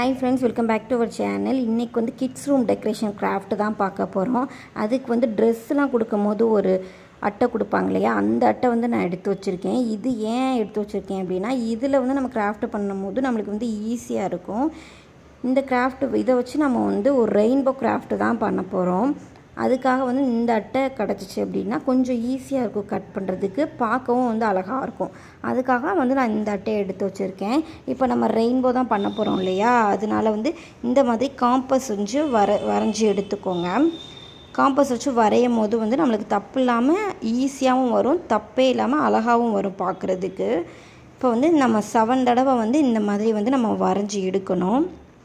hi friends welcome back to our channel இன்றைக்கி வந்து kids room decoration craft தான் பார்க்க போகிறோம் அதுக்கு வந்து ட்ரெஸ்லாம் கொடுக்கும் போது ஒரு அட்டை கொடுப்பாங்க இல்லையா அந்த அட்டை வந்து நான் எடுத்து வச்சுருக்கேன் இது ஏன் எடுத்து வச்சுருக்கேன் அப்படின்னா இதில் வந்து நம்ம கிராஃப்ட் பண்ணும்போது நம்மளுக்கு வந்து ஈஸியாக இருக்கும் இந்த கிராஃப்ட் இதை வச்சு நம்ம வந்து ஒரு ரெயின்போ கிராஃப்ட் தான் பண்ண போகிறோம் அதுக்காக வந்து இந்த அட்டை கிடச்சிச்சு அப்படின்னா கொஞ்சம் ஈஸியாக இருக்கும் கட் பண்ணுறதுக்கு பார்க்கவும் வந்து அழகாக இருக்கும் அதுக்காக வந்து நான் இந்த அட்டையை எடுத்து வச்சுருக்கேன் இப்போ நம்ம ரெயின்போ தான் பண்ண போகிறோம் இல்லையா அதனால வந்து இந்த மாதிரி காம்பஸ் வச்சு வர வரைஞ்சி எடுத்துக்கோங்க காம்பஸ் வச்சு வரையும் போது வந்து நம்மளுக்கு தப்பு இல்லாமல் ஈஸியாகவும் வரும் தப்பே இல்லாமல் அழகாகவும் வரும் பார்க்குறதுக்கு இப்போ வந்து நம்ம செவன் தடவை வந்து இந்த மாதிரி வந்து நம்ம வரைஞ்சி எடுக்கணும்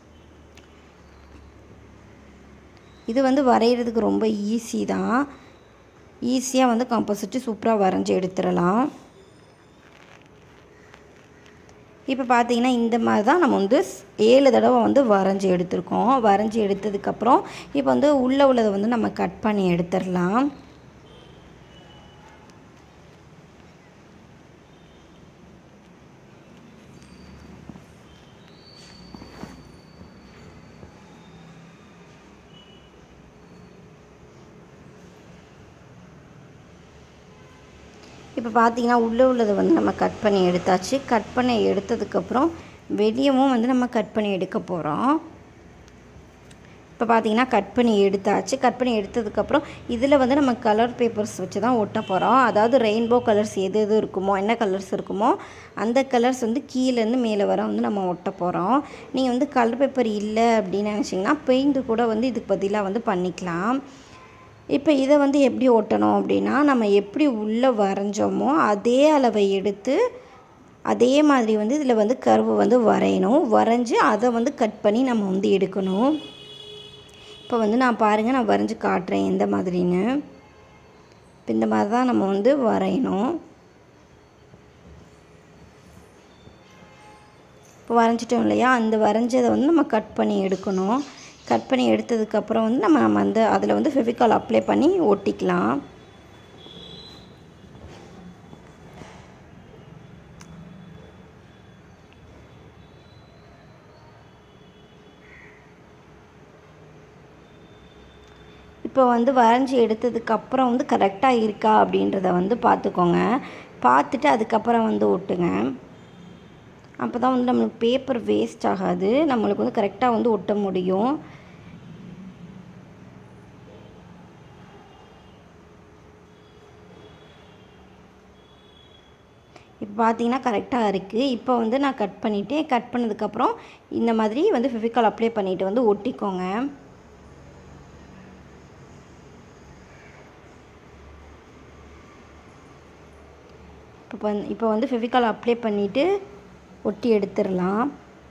இது வந்து வரைகிறதுக்கு ரொம்ப ஈஸி தான் ஈஸியாக வந்து காம்பஸ் வச்சு சூப்பராக வரைஞ்சி எடுத்துடலாம் இப்போ பார்த்தீங்கன்னா இந்த மாதிரி தான் நம்ம வந்து ஏழு தடவை வந்து வரைஞ்சி எடுத்திருக்கோம் வரைஞ்சி எடுத்ததுக்கப்புறம் இப்போ வந்து உள்ளே உள்ளதை வந்து நம்ம கட் பண்ணி எடுத்துடலாம் இப்போ பார்த்தீங்கன்னா உள்ளே உள்ளதை வந்து நம்ம கட் பண்ணி எடுத்தாச்சு கட் பண்ணி எடுத்ததுக்கப்புறம் வெளியவும் வந்து நம்ம கட் பண்ணி எடுக்க போகிறோம் இப்போ பார்த்தீங்கன்னா கட் பண்ணி எடுத்தாச்சு கட் பண்ணி எடுத்ததுக்கப்புறம் இதில் வந்து நம்ம கலர் பேப்பர்ஸ் வச்சு தான் ஒட்ட போகிறோம் அதாவது ரெயின்போ கலர்ஸ் எது எது இருக்குமோ என்ன கலர்ஸ் இருக்குமோ அந்த கலர்ஸ் வந்து கீழேருந்து மேலே வர வந்து நம்ம ஒட்ட போகிறோம் நீங்கள் வந்து கலர் பேப்பர் இல்லை அப்படின்னு நினச்சிங்கன்னா பெயிண்ட்டு கூட வந்து இதுக்கு பதிலாக வந்து பண்ணிக்கலாம் இப்போ இதை வந்து எப்படி ஒட்டணும் அப்படின்னா நம்ம எப்படி உள்ளே வரைஞ்சோமோ அதே அளவை எடுத்து அதே மாதிரி வந்து இதில் வந்து கருவு வந்து வரையணும் வரைஞ்சி அதை வந்து கட் பண்ணி நம்ம வந்து எடுக்கணும் இப்போ வந்து நான் பாருங்கள் நான் வரைஞ்சி காட்டுறேன் எந்த மாதிரின்னு இப்போ இந்த மாதிரி தான் நம்ம வந்து வரையணும் இப்போ வரைஞ்சிட்டோம் இல்லையா அந்த வரைஞ்சதை வந்து நம்ம கட் பண்ணி எடுக்கணும் கட் பண்ணி எடுத்ததுக்கப்புறம் வந்து நம்ம நம்ம அந்த அதில் வந்து ஃபெவிகால் அப்ளை பண்ணி ஒட்டிக்கலாம் இப்போ வந்து வரைஞ்சி எடுத்ததுக்கப்புறம் வந்து கரெக்டாக இருக்கா அப்படின்றத வந்து பார்த்துக்கோங்க பார்த்துட்டு அதுக்கப்புறம் வந்து ஒட்டுங்க அப்போ தான் வந்து நம்மளுக்கு பேப்பர் வேஸ்ட் ஆகாது நம்மளுக்கு வந்து கரெக்டாக வந்து ஒட்ட முடியும் இப்போ பார்த்தீங்கன்னா கரெக்டாக இருக்குது இப்போ வந்து நான் கட் பண்ணிவிட்டேன் கட் பண்ணதுக்கப்புறம் இந்த மாதிரி வந்து ஃபெவிகால் அப்ளை பண்ணிவிட்டு வந்து ஒட்டிக்கோங்க இப்போ இப்போ வந்து ஃபெவிகால் அப்ளை பண்ணிவிட்டு ஒட்டி எடுத்துடலாம்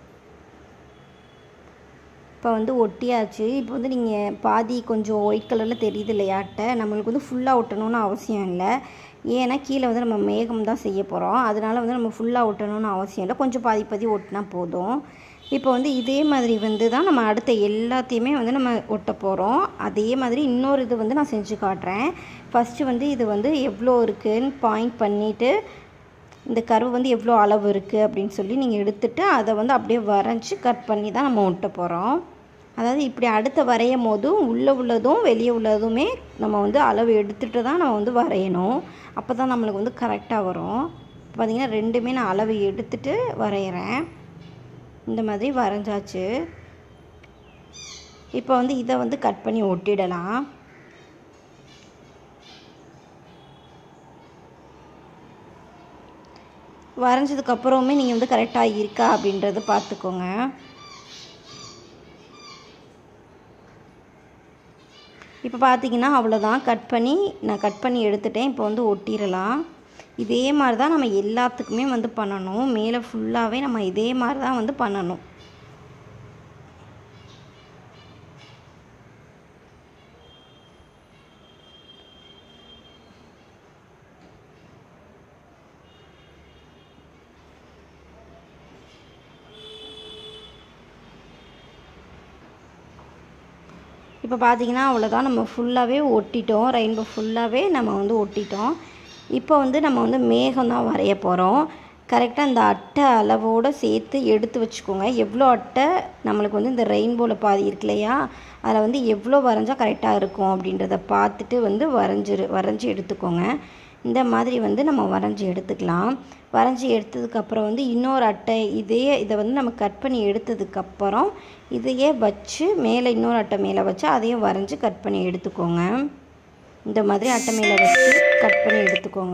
இப்போ வந்து ஒட்டியாச்சு இப்போ வந்து நீங்கள் பாதி கொஞ்சம் ஒயிட் கலரில் தெரியுது இல்லையா அட்டை நம்மளுக்கு வந்து ஃபுல்லாக ஒட்டணும்னு அவசியம் இல்லை ஏன்னா கீழே வந்து நம்ம மேகம் தான் செய்ய போகிறோம் அதனால் வந்து நம்ம ஃபுல்லாக ஒட்டணும்னு அவசியம் இல்லை கொஞ்சம் பாதி பாதி ஒட்டினா போதும் இப்போ வந்து இதே மாதிரி வந்து தான் நம்ம அடுத்த எல்லாத்தையுமே வந்து நம்ம ஒட்ட போகிறோம் அதே மாதிரி இன்னொரு இது வந்து நான் செஞ்சு காட்டுறேன் ஃபஸ்ட்டு வந்து இது வந்து எவ்வளோ இருக்குதுன்னு பாயிண்ட் பண்ணிவிட்டு இந்த கருவு வந்து எவ்வளோ அளவு இருக்குது அப்படின்னு சொல்லி நீங்கள் எடுத்துகிட்டு அதை வந்து அப்படியே வரைஞ்சி கட் பண்ணி தான் நம்ம ஒட்ட போகிறோம் அதாவது இப்படி அடுத்த வரையும் போதும் உள்ளே உள்ளதும் வெளியே உள்ளதுமே நம்ம வந்து அளவு எடுத்துகிட்டு தான் நம்ம வந்து வரையணும் அப்போ தான் நம்மளுக்கு வந்து கரெக்டாக வரும் பார்த்திங்கன்னா ரெண்டுமே நான் அளவு எடுத்துகிட்டு வரைகிறேன் இந்த மாதிரி வரைஞ்சாச்சு இப்போ வந்து இதை வந்து கட் பண்ணி ஒட்டிடலாம் வரைஞ்சதுக்கப்புறமே நீங்கள் வந்து கரெக்டாக இருக்கா அப்படின்றத பார்த்துக்கோங்க இப்போ பார்த்தீங்கன்னா அவ்வளோதான் கட் பண்ணி நான் கட் பண்ணி எடுத்துட்டேன் இப்போ வந்து ஒட்டிடலாம் இதே மாதிரி தான் நம்ம எல்லாத்துக்குமே வந்து பண்ணணும் மேலே ஃபுல்லாகவே நம்ம இதே மாதிரி தான் வந்து பண்ணணும் இப்போ பார்த்தீங்கன்னா அவ்வளோதான் நம்ம ஃபுல்லாகவே ஒட்டிட்டோம் ரெயின்போ ஃபுல்லாகவே நம்ம வந்து ஒட்டிட்டோம் இப்போ வந்து நம்ம வந்து மேகம் தான் வரைய போகிறோம் கரெக்டாக இந்த அட்டை அளவோடு சேர்த்து எடுத்து வச்சுக்கோங்க எவ்வளோ அட்டை நம்மளுக்கு வந்து இந்த ரெயின்போவில் பாதி இருக்கு இல்லையா அதில் வந்து எவ்வளோ வரைஞ்சா கரெக்டாக இருக்கும் அப்படின்றத பார்த்துட்டு வந்து வரைஞ்சிரு வரைஞ்சி எடுத்துக்கோங்க இந்த மாதிரி வந்து நம்ம வரைஞ்சி எடுத்துக்கலாம் வரைஞ்சி எடுத்ததுக்கப்புறம் வந்து இன்னொரு அட்டை இதையே இதை வந்து நம்ம கட் பண்ணி எடுத்ததுக்கப்புறம் இதையே வச்சு மேலே இன்னொரு அட்டை மேலே வச்சு அதையும் வரைஞ்சி கட் பண்ணி எடுத்துக்கோங்க இந்த மாதிரி அட்டை மேலே வச்சு கட் பண்ணி எடுத்துக்கோங்க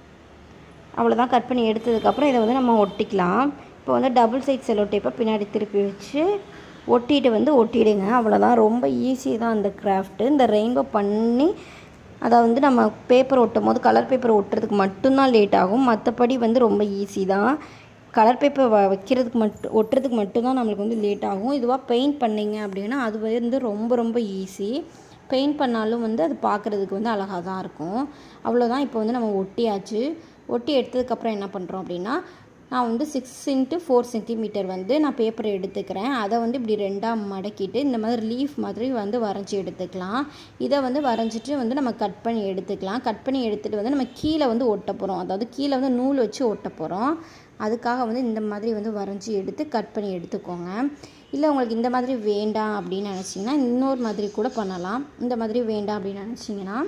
அவ்வளோதான் கட் பண்ணி எடுத்ததுக்கப்புறம் இதை வந்து நம்ம ஒட்டிக்கலாம் இப்போ வந்து டபுள் சைட் செலோ டேப்பை பின்னாடி திருப்பி வச்சு ஒட்டிட்டு வந்து ஒட்டிடுங்க அவ்வளோதான் ரொம்ப ஈஸி தான் இந்த கிராஃப்ட்டு இந்த ரெயின்போ பண்ணி அதை வந்து நம்ம பேப்பர் ஒட்டும் போது கலர் பேப்பர் ஒட்டுறதுக்கு மட்டும்தான் லேட் ஆகும் மற்றபடி வந்து ரொம்ப ஈஸி தான் கலர் பேப்பர் வ வைக்கிறதுக்கு மட்டும் ஒட்டுறதுக்கு மட்டும்தான் நம்மளுக்கு வந்து லேட் ஆகும் இதுவாக பெயிண்ட் பண்ணிங்க அப்படின்னா அது வந்து ரொம்ப ரொம்ப ஈஸி பெயிண்ட் பண்ணாலும் வந்து அது பார்க்குறதுக்கு வந்து அழகாக தான் இருக்கும் அவ்வளோதான் இப்போ வந்து நம்ம ஒட்டியாச்சு ஒட்டி எடுத்ததுக்கப்புறம் என்ன பண்ணுறோம் அப்படின்னா நான் வந்து சிக்ஸ் இன்ட்டு ஃபோர் சென்டிமீட்டர் வந்து நான் பேப்பரை எடுத்துக்கிறேன் அதை வந்து இப்படி ரெண்டாக மடக்கிட்டு இந்த மாதிரி லீஃப் மாதிரி வந்து வரைஞ்சி எடுத்துக்கலாம் இதை வந்து வரைஞ்சிட்டு வந்து நம்ம கட் பண்ணி எடுத்துக்கலாம் கட் பண்ணி எடுத்துகிட்டு வந்து நம்ம கீழே வந்து ஒட்ட போகிறோம் அதாவது கீழே வந்து நூல் வச்சு ஒட்ட போகிறோம் அதுக்காக வந்து இந்த மாதிரி வந்து வரைஞ்சி எடுத்து கட் பண்ணி எடுத்துக்கோங்க இல்லை உங்களுக்கு இந்த மாதிரி வேண்டாம் அப்படின்னு நினச்சிங்கன்னா இன்னொரு மாதிரி கூட பண்ணலாம் இந்த மாதிரி வேண்டாம் அப்படின்னு நினச்சிங்கன்னா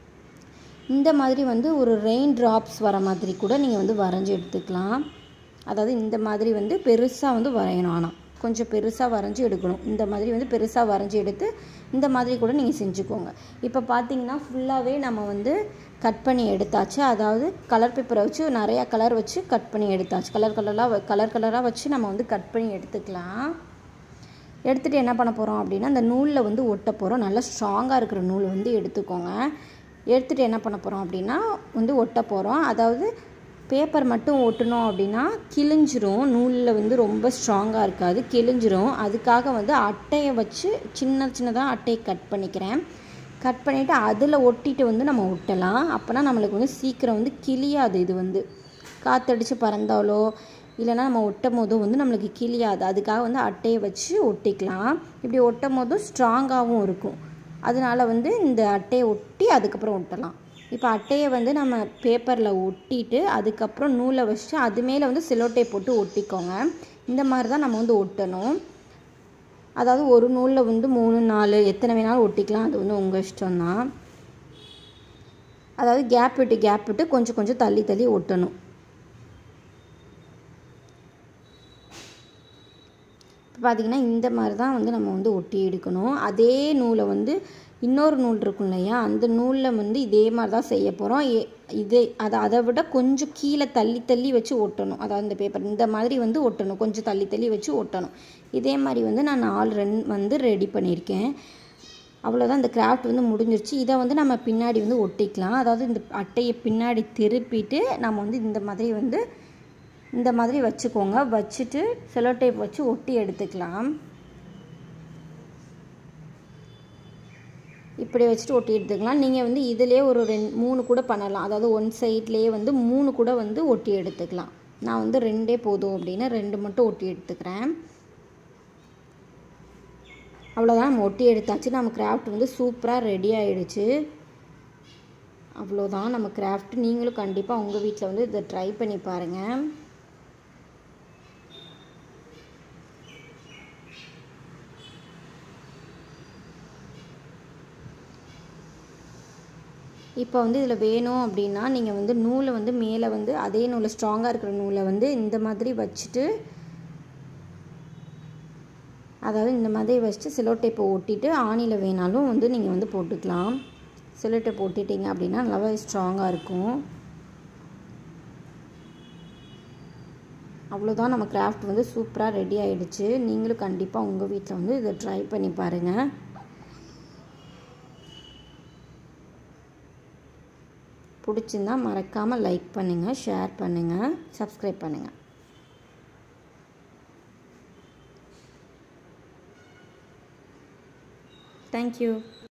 இந்த மாதிரி வந்து ஒரு ரெயின் ட்ராப்ஸ் வர மாதிரி கூட நீங்கள் வந்து வரைஞ்சி எடுத்துக்கலாம் அதாவது இந்த மாதிரி வந்து பெருசாக வந்து வரையணும் ஆனால் கொஞ்சம் பெருசாக வரைஞ்சி எடுக்கணும் இந்த மாதிரி வந்து பெருசாக வரைஞ்சி எடுத்து இந்த மாதிரி கூட நீங்கள் செஞ்சுக்கோங்க இப்போ பார்த்தீங்கன்னா ஃபுல்லாகவே நம்ம வந்து கட் பண்ணி எடுத்தாச்சு அதாவது கலர் பேப்பரை வச்சு நிறையா கலர் வச்சு கட் பண்ணி எடுத்தாச்சு கலர் கலராக கலர் கலராக வச்சு நம்ம வந்து கட் பண்ணி எடுத்துக்கலாம் எடுத்துகிட்டு என்ன பண்ண போகிறோம் அப்படின்னா அந்த நூலில் வந்து ஒட்ட போகிறோம் நல்லா ஸ்ட்ராங்காக இருக்கிற நூல் வந்து எடுத்துக்கோங்க எடுத்துகிட்டு என்ன பண்ண போகிறோம் அப்படின்னா வந்து ஒட்ட போகிறோம் அதாவது பேப்பர் மட்டும் ஒட்டணும் அப்படின்னா கிழிஞ்சிரும் நூலில் வந்து ரொம்ப ஸ்ட்ராங்காக இருக்காது கிழிஞ்சிரும் அதுக்காக வந்து அட்டையை வச்சு சின்ன சின்னதாக அட்டையை கட் பண்ணிக்கிறேன் கட் பண்ணிவிட்டு அதில் ஒட்டிட்டு வந்து நம்ம ஒட்டலாம் அப்போனா நம்மளுக்கு வந்து சீக்கிரம் வந்து கிளியாது இது வந்து காற்றடிச்சு பறந்தாலோ இல்லைனா நம்ம ஒட்டும் போதும் வந்து நம்மளுக்கு கிளியாது அதுக்காக வந்து அட்டையை வச்சு ஒட்டிக்கலாம் இப்படி ஒட்டும் போதும் ஸ்ட்ராங்காகவும் இருக்கும் அதனால வந்து இந்த அட்டையை ஒட்டி அதுக்கப்புறம் ஒட்டலாம் இப்போ அட்டையை வந்து நம்ம பேப்பரில் ஒட்டிட்டு அதுக்கப்புறம் நூலை வச்சு அது மேலே வந்து சிலோட்டை போட்டு ஒட்டிக்கோங்க இந்த மாதிரி தான் நம்ம வந்து ஒட்டணும் அதாவது ஒரு நூலில் வந்து மூணு நாலு எத்தனை வேணாலும் ஒட்டிக்கலாம் அது வந்து உங்கள் இஷ்டம்தான் அதாவது கேப் விட்டு கேப் விட்டு கொஞ்சம் கொஞ்சம் தள்ளி தள்ளி ஒட்டணும் இப்போ பார்த்திங்கன்னா இந்த மாதிரி தான் வந்து நம்ம வந்து ஒட்டி எடுக்கணும் அதே நூலை வந்து இன்னொரு நூல் இருக்கும் இல்லையா அந்த நூலில் வந்து இதே மாதிரி தான் செய்ய போகிறோம் இதே அதை அதை விட கொஞ்சம் கீழே தள்ளி தள்ளி வச்சு ஒட்டணும் அதாவது இந்த பேப்பர் இந்த மாதிரி வந்து ஒட்டணும் கொஞ்சம் தள்ளி தள்ளி வச்சு ஒட்டணும் இதே மாதிரி வந்து நான் நாலு ரன் வந்து ரெடி பண்ணியிருக்கேன் அவ்வளோதான் இந்த கிராஃப்ட் வந்து முடிஞ்சிருச்சு இதை வந்து நம்ம பின்னாடி வந்து ஒட்டிக்கலாம் அதாவது இந்த அட்டையை பின்னாடி திருப்பிட்டு நம்ம வந்து இந்த மாதிரி வந்து இந்த மாதிரி வச்சுக்கோங்க வச்சுட்டு செலோ டேப் வச்சு ஒட்டி எடுத்துக்கலாம் இப்படி வச்சுட்டு ஒட்டி எடுத்துக்கலாம் நீங்கள் வந்து இதிலே ஒரு ரெண்டு மூணு கூட பண்ணலாம் அதாவது ஒன் சைட்லேயே வந்து மூணு கூட வந்து ஒட்டி எடுத்துக்கலாம் நான் வந்து ரெண்டே போதும் அப்படின்னு ரெண்டு மட்டும் ஒட்டி எடுத்துக்கிறேன் அவ்வளோதான் நம்ம ஒட்டி எடுத்தாச்சு நம்ம கிராஃப்ட் வந்து சூப்பராக ரெடி ஆகிடுச்சு அவ்வளோதான் நம்ம கிராஃப்ட் நீங்களும் கண்டிப்பாக உங்கள் வீட்டில் வந்து இதை ட்ரை பண்ணி பாருங்கள் இப்போ வந்து இதில் வேணும் அப்படின்னா நீங்கள் வந்து நூலை வந்து மேலே வந்து அதே நூலை ஸ்ட்ராங்காக இருக்கிற நூலை வந்து இந்த மாதிரி வச்சுட்டு அதாவது இந்த மாதிரி வச்சுட்டு சிலோ டேப்பை ஒட்டிட்டு ஆணியில் வேணாலும் வந்து நீங்கள் வந்து போட்டுக்கலாம் சிலோ டேப் ஒட்டிட்டீங்க அப்படின்னா நல்லாவே ஸ்ட்ராங்காக இருக்கும் அவ்வளோதான் நம்ம கிராஃப்ட் வந்து சூப்பராக ரெடி ஆகிடுச்சு நீங்களும் கண்டிப்பாக உங்கள் வீட்டில் வந்து இதை ட்ரை பண்ணி பாருங்கள் பிடிச்சிருந்தா மறக்காமல் லைக் பண்ணுங்கள் ஷேர் பண்ணுங்கள் சப்ஸ்கிரைப் பண்ணுங்கள் தேங்க்யூ